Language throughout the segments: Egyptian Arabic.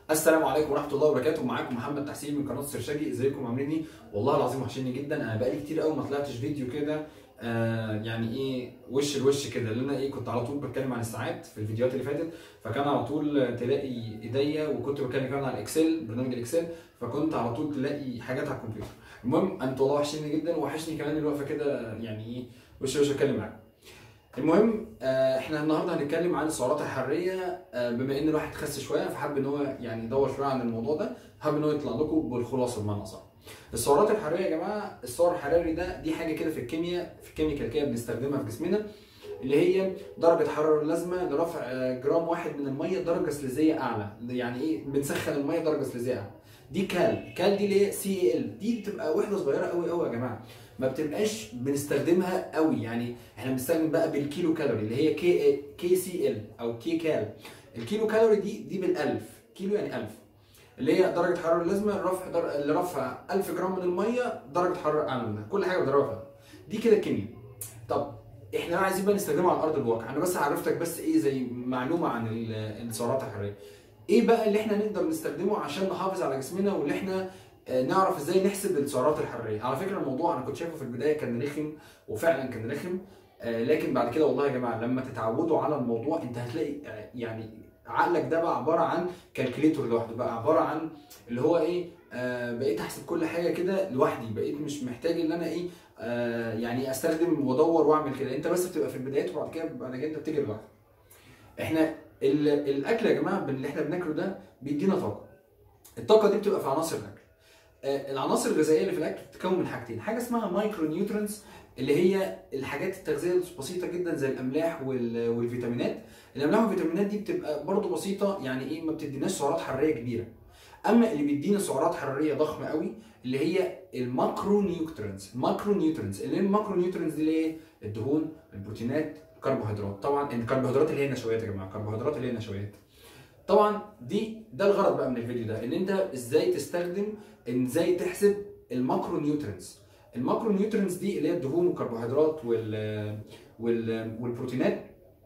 السلام عليكم ورحمه الله وبركاته معاكم محمد تحسين من قناه سرشاجي ازيكم عاملين ايه والله العظيم وحشني جدا انا بقالي كتير قوي ما طلعتش فيديو كده آه يعني ايه وش لوش كده لان انا ايه كنت على طول بتكلم عن الساعات في الفيديوهات اللي فاتت فكان على طول تلاقي ايديا وكنت بتكلم كمان عن الاكسل برنامج الاكسل فكنت على طول تلاقي حاجات على الكمبيوتر المهم انت والله وحشني جدا وحشني كمان الوقفه كده يعني ايه وش وش اتكلم معاكم المهم آه، احنا النهارده هنتكلم عن السعرات الحراريه آه، بما ان الواحد خس شويه فحب ان هو يعني يدور شويه عن الموضوع ده حب ان هو يطلع لكم بالخلاصه بمعنى اصح السعرات الحراريه يا جماعه السعر الحراري ده دي حاجه كده في الكيمياء في الكيميكال كده بنستخدمها في جسمنا اللي هي درجه حراره لازمه لرفع آه، جرام واحد من الميه درجه سليزيه اعلى يعني ايه بنسخن الميه درجه سليزيه اعلى دي كال كال دي اللي هي سي اي ال دي بتبقى وحده صغيره قوي قوي يا جماعه ما بتبقاش بنستخدمها قوي يعني احنا بنستخدم بقى بالكيلو كالوري اللي هي كي كي سي ال او كي كال الكيلو كالوري دي دي بالالف كيلو يعني 1000 اللي هي درجه حراره لازمه لرفع در... لرفع 1000 جرام من الميه درجه حراره اعلى منها كل حاجه بضربها فيها دي كده الكيمياء طب احنا بقى عايزين بقى نستخدمها على ارض الواقع انا بس عرفتك بس ايه زي معلومه عن ال- السعرات الحراريه ايه بقى اللي احنا نقدر نستخدمه عشان نحافظ على جسمنا واللي احنا آه، نعرف ازاي نحسب السعرات الحراريه على فكره الموضوع انا كنت شايفه في البدايه كان رخم وفعلا كان رخم آه، لكن بعد كده والله يا جماعه لما تتعودوا على الموضوع انت هتلاقي آه، يعني عقلك ده بقى عباره عن كالكوليتور لوحده بقى عباره عن اللي هو ايه آه بقيت احسب كل حاجه كده لوحدي بقيت مش محتاج ان انا ايه آه يعني استخدم وادور واعمل كده انت بس بتبقى في البدايات وبعد كده بعد كده انت بتجري لوحدك احنا ال- الاكل يا جماعه اللي احنا بناكله ده بيدينا طاقه الطاقه دي بتبقى في عناصر الاكل آه، العناصر الغذائيه اللي في الاكل بتتكون من حاجتين حاجه اسمها مايكرو نيوترينز اللي هي الحاجات التغذيه البسيطه جدا زي الاملاح وال- والفيتامينات الاملاح والفيتامينات دي بتبقى برضو بسيطه يعني ايه ما بتديناش سعرات حراريه كبيره اما اللي بيدينا سعرات حراريه ضخمه قوي اللي هي الماكرو نيوترينز ماكرو نيوترينز اللي هي الماكرو نيوترينز دي اللي هي الدهون البروتينات الكربوهيدرات طبعا الكربوهيدرات اللي هي النشويات يا جماعه الكربوهيدرات اللي هي النشويات طبعا دي ده الغرض بقى من الفيديو ده ان انت ازاي تستخدم ان ازاي تحسب الماكرو نيوترينز الماكرو نيوترينز دي اللي هي الدهون والكربوهيدرات وال وال والبروتينات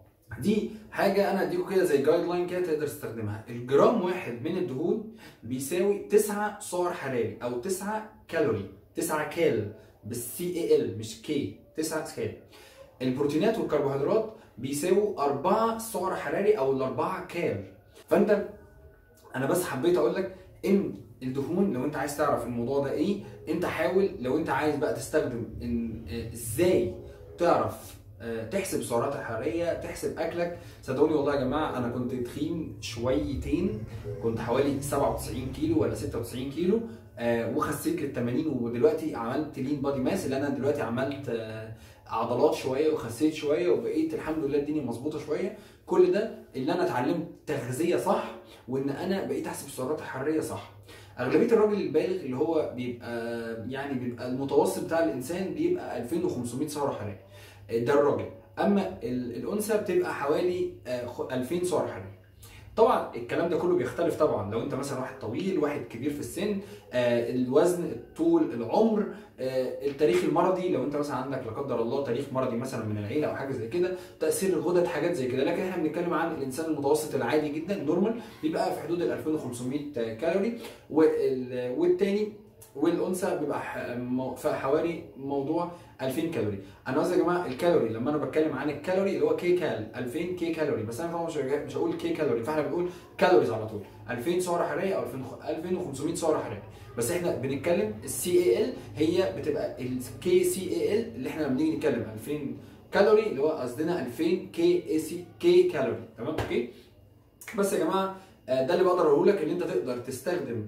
دي حاجه انا اديكم كده زي جايد لاين كده تقدر تستخدمها الجرام واحد من الدهون بيساوي 9 سعر حراري او 9 كالوري 9 كال بالسي اي ال مش كي 9 كال البروتينات والكربوهيدرات بيساووا 4 سعر حراري او الاربعه كال فانت انا بس حبيت اقول لك ان الدهون لو انت عايز تعرف الموضوع ده ايه انت حاول لو انت عايز بقى تستخدم ان آه، ازاي تعرف آه، تحسب السعرات الحراريه تحسب اكلك صدقوني والله يا جماعه انا كنت تخين شويتين كنت حوالي 97 كيلو ولا 96 كيلو آه، وخسيت لل 80 ودلوقتي عملت لين بادي ماس اللي انا دلوقتي عملت آه، عضلات شويه وخسيت شويه وبقيت الحمد لله الدنيا مظبوطه شويه كل ده اللي انا اتعلمت تغذيه صح وان انا بقيت احسب السعرات الحراريه صح اغلبيه الراجل البالغ اللي هو بيبقى يعني بيبقى المتوسط بتاع الانسان بيبقى 2500 سعر حراري ده الراجل اما ال- الانثى بتبقى حوالي آه، خ- 2000 سعر حراري طبعا الكلام ده كله بيختلف طبعا لو انت مثلا واحد طويل واحد كبير في السن آه، الوزن الطول العمر آه، التاريخ المرضي لو انت مثلا عندك لا قدر الله تاريخ مرضي مثلا من العيله او حاجه زي كده تاثير الغدد حاجات زي كده لكن احنا بنتكلم عن الانسان المتوسط العادي جدا نورمال بيبقى في حدود ال 2500 كالوري وال- والتاني والانثى بيبقى ح- مو- في حوالي موضوع 2000 كالوري انا قصدي يا جماعه الكالوري لما انا بتكلم عن الكالوري اللي هو كي كال 2000 كي كالوري بس انا طبعا مش مش هقول كي كالوري فاحنا بنقول كالوريز على طول 2000 سعر حراري او 2000 2500 سعر حراري بس احنا بنتكلم السي اي ال هي بتبقى الكي سي اي ال اللي احنا لما بنيجي نتكلم 2000 كالوري اللي هو قصدنا 2000 كي اي سي كي كالوري تمام اوكي بس يا جماعه آه، ده اللي بقدر اقوله لك ان انت تقدر تستخدم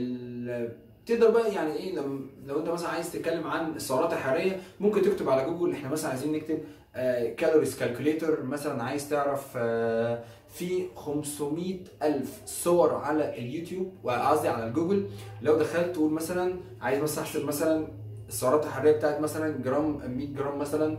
ال تقدر بقى يعني ايه لما لو انت مثلا عايز تتكلم عن السعرات الحراريه ممكن تكتب على جوجل احنا مثلا عايزين نكتب كالوريز كالكوليتر مثلا عايز تعرف آه، في 500 الف صور على اليوتيوب وقصدي على الجوجل لو دخلت تقول مثلا عايز مثلا احسب مثلا السعرات الحراريه بتاعت مثلا جرام 100 جرام مثلا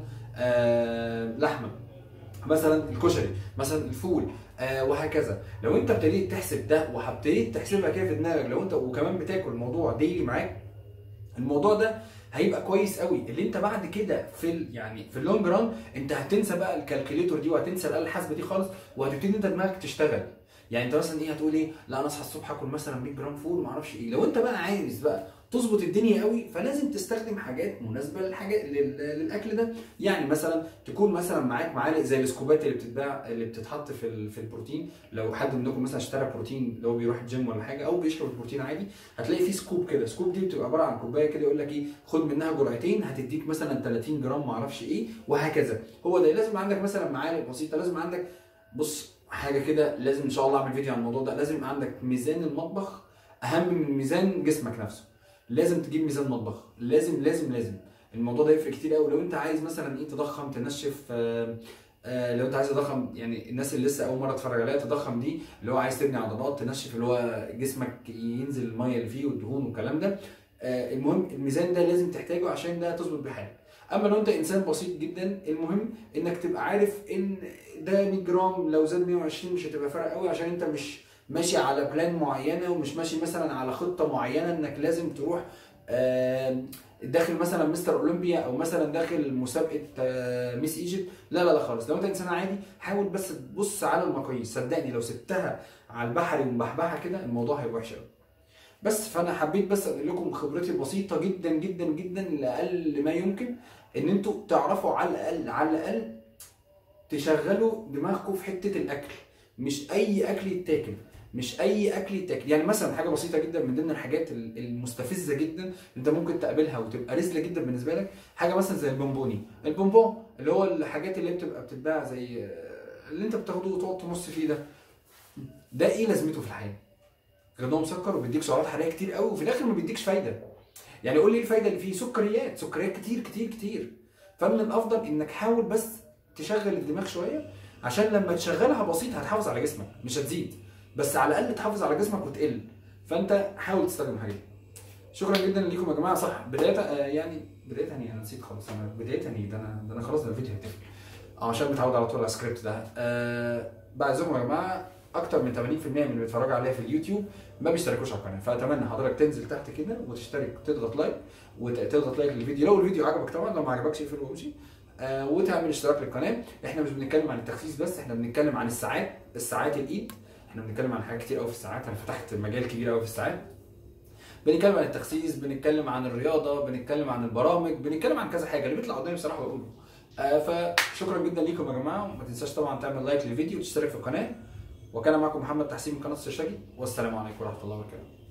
آه، لحمه مثلا الكشري مثلا الفول آه وهكذا لو انت ابتديت تحسب ده وابتديت تحسبها كده في دماغك لو انت وكمان بتاكل الموضوع ديلي معاك الموضوع ده هيبقى كويس قوي اللي انت بعد كده في ال يعني في اللونج ران انت هتنسى بقى الكالكوليتور دي وهتنسى الاله الحاسبه دي خالص وهتبتدي انت دماغك تشتغل يعني انت مثلا ايه هتقول ايه لا انا اصحى الصبح اكل مثلا 100 جرام فول وما اعرفش ايه لو انت بقى عايز بقى تظبط الدنيا قوي فلازم تستخدم حاجات مناسبه للحاجات لل- للاكل ده يعني مثلا تكون مثلا معاك معالق زي السكوبات اللي بتتباع اللي بتتحط في ال- في البروتين لو حد منكم مثلا اشترى بروتين لو بيروح الجيم ولا حاجه او بيشرب البروتين عادي هتلاقي في سكوب كده سكوب دي بتبقى عباره عن كوبايه كده يقول لك ايه خد منها جرعتين هتديك مثلا 30 جرام معرفش ايه وهكذا هو ده لازم عندك مثلا معالق بسيطه لازم عندك بص حاجه كده لازم ان شاء الله اعمل فيديو عن الموضوع ده لازم يبقى عندك ميزان المطبخ اهم من ميزان جسمك نفسه لازم تجيب ميزان مطبخ لازم لازم لازم الموضوع ده يفرق كتير قوي لو انت عايز مثلا ايه تضخم تنشف آه آه لو انت عايز تضخم يعني الناس اللي لسه اول مره تتفرج عليها تضخم دي اللي هو عايز تبني عضلات تنشف اللي هو جسمك ينزل الميه اللي فيه والدهون والكلام ده آه المهم الميزان ده لازم تحتاجه عشان ده تظبط بيه حالك اما لو انت انسان بسيط جدا المهم انك تبقى عارف ان ده 100 جرام لو زاد 120 مش هتبقى فارقه قوي عشان انت مش ماشي على بلان معينه ومش ماشي مثلا على خطه معينه انك لازم تروح آه، داخل مثلا مستر اولمبيا او مثلا داخل مسابقه آه، ميس ايجيبت لا لا لا خالص لو انت انسان عادي حاول بس تبص على المقاييس صدقني لو سبتها على البحري ومبحبحه كده الموضوع هيبقى وحش قوي بس فانا حبيت بس اقول لكم خبرتي البسيطه جدا جدا جدا لاقل ما يمكن ان انتوا تعرفوا على الاقل على الاقل تشغلوا دماغكم في حته الاكل مش اي اكل يتاكل مش اي اكل يتاكل يعني مثلا حاجه بسيطه جدا من ضمن الحاجات ال- المستفزه جدا اللي انت ممكن تقابلها وتبقى رزله جدا بالنسبه لك حاجه مثلا زي البونبوني البونبون اللي هو الحاجات اللي بتبقى بتتباع زي اللي انت بتاخده وتقعد تمص فيه ده ده ايه لازمته في الحياه غير إن هو مسكر وبيديك سعرات حراريه كتير قوي وفي الاخر ما بيديكش فايده يعني قول لي ايه الفايده اللي فيه سكريات سكريات كتير كتير كتير فمن الافضل انك حاول بس تشغل الدماغ شويه عشان لما تشغلها بسيط هتحافظ على جسمك مش هتزيد بس على الاقل تحافظ على جسمك وتقل فانت حاول تستخدم الحاجات دي شكرا جدا ليكم يا جماعه صح بدايه آه، يعني بدايه يعني انا نسيت خالص انا بدايه يعني ده انا ده انا خلاص ده الفيديو هيتقفل اه عشان متعود على طول على السكريبت ده آه بعزكم يا جماعه اكتر من 80% من اللي بيتفرجوا عليا في اليوتيوب ما بيشتركوش على القناه فاتمنى حضرتك تنزل تحت كده وتشترك وتضغط لايك وتضغط لايك للفيديو لو الفيديو عجبك طبعا لو ما عجبكش اقفل وامشي آه وتعمل اشتراك للقناه احنا مش بنتكلم عن التخسيس بس احنا بنتكلم عن الساعات الساعات الايد احنا بنتكلم عن حاجات كتير قوي في الساعات انا فتحت مجال كبير قوي في الساعات بنتكلم عن التخسيس بنتكلم عن الرياضه بنتكلم عن البرامج بنتكلم عن كذا حاجه اللي بيطلع قدامي بصراحه بقوله آه فشكرا جدا ليكم يا جماعه وما تنساش طبعا تعمل لايك للفيديو وتشترك في القناه وكان معكم محمد تحسين من قناه السرشاجي والسلام عليكم ورحمه الله وبركاته